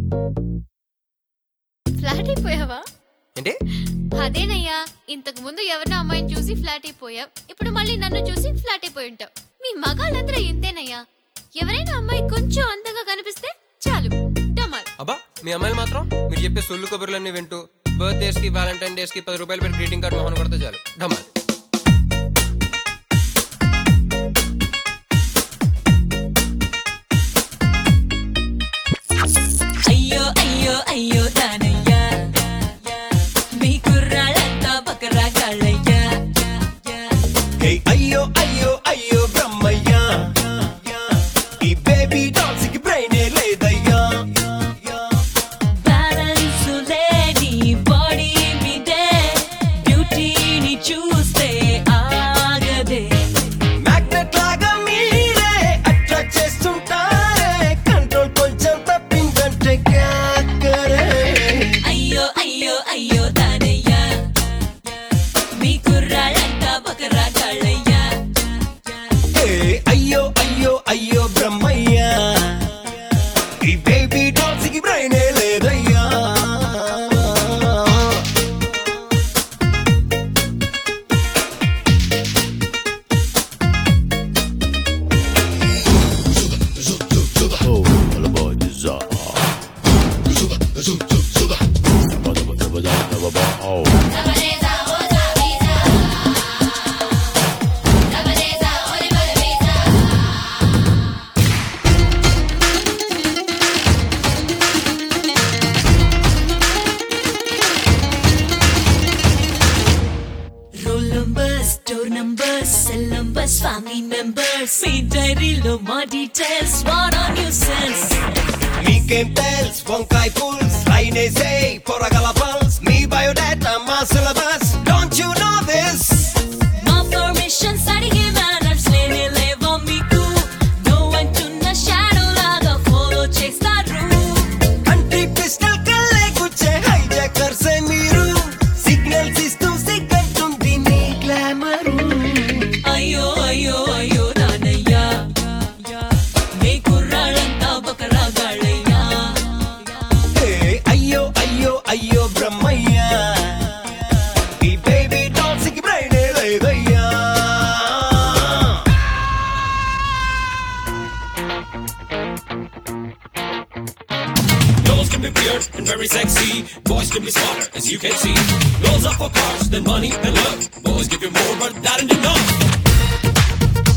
Flat అయిపోయావా ఏంటి అదేనయ్యా ఇంతకు ముందు ఎవరినో అమ్మాయిని చూసి ఫ్లాట్ అయిపోయావు ఇప్పుడు మళ్ళీ నన్ను చూసి ఫ్లాట్ అయిపోయి ఉంటావు మీ మగాళ్ళందరూ ఇంతేనయ్యా ఎవరైనా అమ్మాయి కొంచెం అందంగా కనిపిస్తే చాలు డమాల్ అబ్బా మీ అమ్మాయిలు మాత్రం మీరు చెప్పే సొల్లు కబుర్లన్నీ వింటూ బర్త్డేస్ కి వ్యాలంటైన్ డేస్ కి పది రూపాయలు పెట్టి గ్రీటింగ్ కార్డ్ మొహన్ కొడితే చాలు డమాల్ అయ్యో అయ్యో అయ్యో దానయ్యా మీ కుర్రాళ్ళంతా బకరా కాళ్ళయ్యా Hey, అయ్యో అయ్యో అయ్యో బ్రహ్మయ్యా ఈ బేబీ డాల్స్ కి బ్రెయిన్ లేదయ్యా బ్యాలెన్స్ లేని బాడీ మీదే బ్యూటీని చూస్తే ఆగదే మ్యాగ్నెట్ లాగా మీరే అట్రాక్ట్ చేస్తుంటారే కంట్రోల్ కొంచెం తప్పిందంటే క్యా కరే అయ్యో అయ్యో అయ్యో దానయ్యా మీ కుర్రాళ్ళంతా బకరా కాళ్ళయ్యా Hey, అయ్యో అయ్యో అయ్యో బ్రహ్మయ్యా ఈ బేబీ డాల్స్ కి బ్రెయిన్ లేదయ్యా Oh, all about the czar. Oh. Roll numbers door numbers cell numbers family members మీ డైరీలో మా details what on you sense మీకేం తెల్స్ వంకాయ పుల్స్ లైనేసే పొరగల పల్స్ మీ బయోడేటా మా syllabus don't you know this మా పర్మిషన్స్ అడిగే మేనర్స్ లేనే లేవా మీకు నో అంటున్న షాడో లాగా ఫాలో చేస్తారు కంట్రీ పిస్టల్ కల్లే గుచ్చే హైజాకర్స్ మీరు సిగ్నల్స్ ఇస్తూ సిగ్గంటుంది మీ గ్లామరు అయ్యో అయ్యో అయ్యో నానయ్యా మీ కుర్రాళ్ళంతా బకరాగాళ్ళయ్యా ఏ అయ్యో అయ్యో అయ్యో బ్రహ్మయ్యా ఈ బేబీ డాల్స్ కి బ్రెయిన్ లేదయ్యా Girls can be weird and very sexy. Boys can be smarter, as you can see. Girls are for cars, then money and love. Boys give you more, but that ain't enough.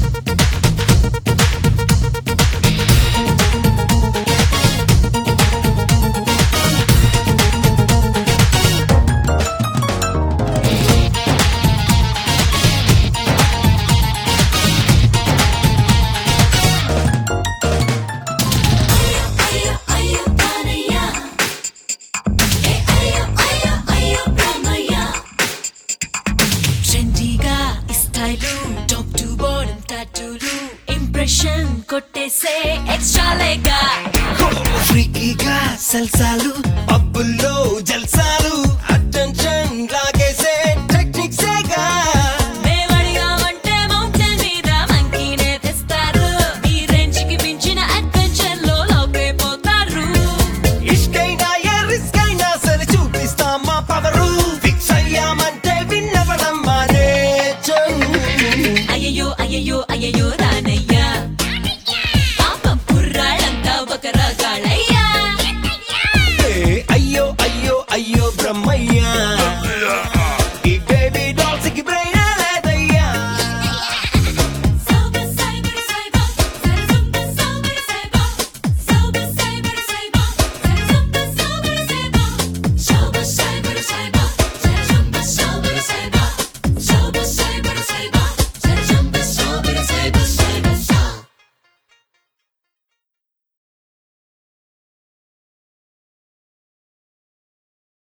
అయ్యో అయ్యో నానయ్యా ఏ అయ్యో అయ్యో అయ్యో బ్రహ్మయ్యా ట్రెండీగా style top to bottom టాటూలు impression కొట్టేసే extra లేగా ఫ్రీకీగా సల్సాలు పబ్బుల్లో జల్సాలు